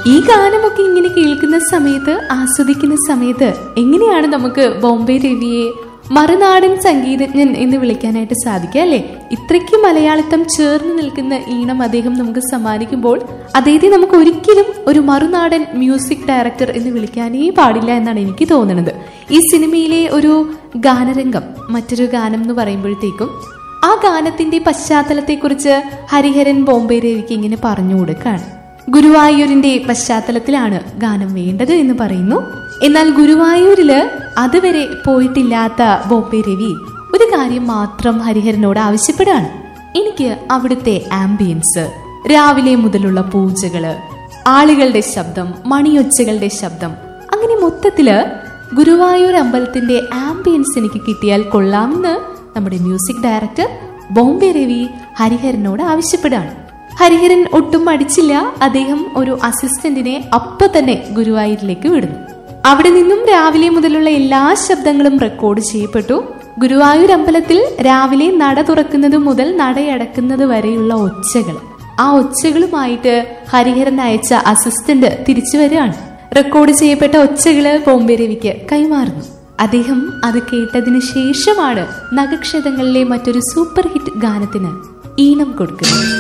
ഈ ഗാനമൊക്കെ ഇങ്ങനെ കേൾക്കുന്ന സമയത്ത് ആസ്വദിക്കുന്ന സമയത്ത് എങ്ങനെയാണ് നമുക്ക് ബോംബെ രവിയെ മറുനാടൻ സംഗീതജ്ഞൻ എന്ന് വിളിക്കാനായിട്ട് സാധിക്കുക അല്ലേ ഇത്രയ്ക്ക് മലയാളിത്തം ചേർന്ന് നിൽക്കുന്ന ഈണം അദ്ദേഹം നമുക്ക് സമ്മാനിക്കുമ്പോൾ അദ്ദേഹത്തെ നമുക്ക് ഒരിക്കലും ഒരു മറുനാടൻ മ്യൂസിക് ഡയറക്ടർ എന്ന് വിളിക്കാനേ പാടില്ല എന്നാണ് എനിക്ക് തോന്നുന്നത് ഈ സിനിമയിലെ ഒരു ഗാനരംഗം മറ്റൊരു ഗാനം എന്ന് പറയുമ്പോഴത്തേക്കും ആ ഗാനത്തിന്റെ പശ്ചാത്തലത്തെക്കുറിച്ച് ഹരിഹരൻ ബോംബെ രവിക്ക് ഇങ്ങനെ പറഞ്ഞു കൊടുക്കാണ് ഗുരുവായൂരിന്റെ പശ്ചാത്തലത്തിലാണ് ഗാനം വേണ്ടത് എന്ന് പറയുന്നു എന്നാൽ ഗുരുവായൂരില് അതുവരെ പോയിട്ടില്ലാത്ത ബോംബെ രവി ഒരു കാര്യം മാത്രം ഹരിഹരനോട് ആവശ്യപ്പെടുകയാണ് എനിക്ക് അവിടുത്തെ ആംബിയൻസ് രാവിലെ മുതലുള്ള പൂജകള് ആളുകളുടെ ശബ്ദം മണിയൊച്ചകളുടെ ശബ്ദം അങ്ങനെ മൊത്തത്തില് ഗുരുവായൂർ അമ്പലത്തിന്റെ ആംബിയൻസ് എനിക്ക് കിട്ടിയാൽ കൊള്ളാമെന്ന് നമ്മുടെ മ്യൂസിക് ഡയറക്ടർ ബോംബെ രവി ഹരിഹരനോട് ആവശ്യപ്പെടുകയാണ് ഹരിഹരൻ ഒട്ടും മടിച്ചില്ല അദ്ദേഹം ഒരു അസിസ്റ്റന്റിനെ അപ്പൊ തന്നെ ഗുരുവായൂരിലേക്ക് വിടുന്നു അവിടെ നിന്നും രാവിലെ മുതലുള്ള എല്ലാ ശബ്ദങ്ങളും റെക്കോർഡ് ചെയ്യപ്പെട്ടു ഗുരുവായൂർ അമ്പലത്തിൽ രാവിലെ നട തുറക്കുന്നത് മുതൽ നടയടക്കുന്നത് വരെയുള്ള ഒച്ചകൾ ആ ഒച്ചകളുമായിട്ട് ഹരിഹരൻ അയച്ച അസിസ്റ്റന്റ് തിരിച്ചു വരികയാണ് റെക്കോർഡ് ചെയ്യപ്പെട്ട ഒച്ചകള് ബോംബെ രവിക്ക് കൈമാറുന്നു അദ്ദേഹം അത് കേട്ടതിന് ശേഷമാണ് നഗക്ഷതങ്ങളിലെ മറ്റൊരു സൂപ്പർ ഹിറ്റ് ഗാനത്തിന് ഈണം കൊടുക്കുന്നത്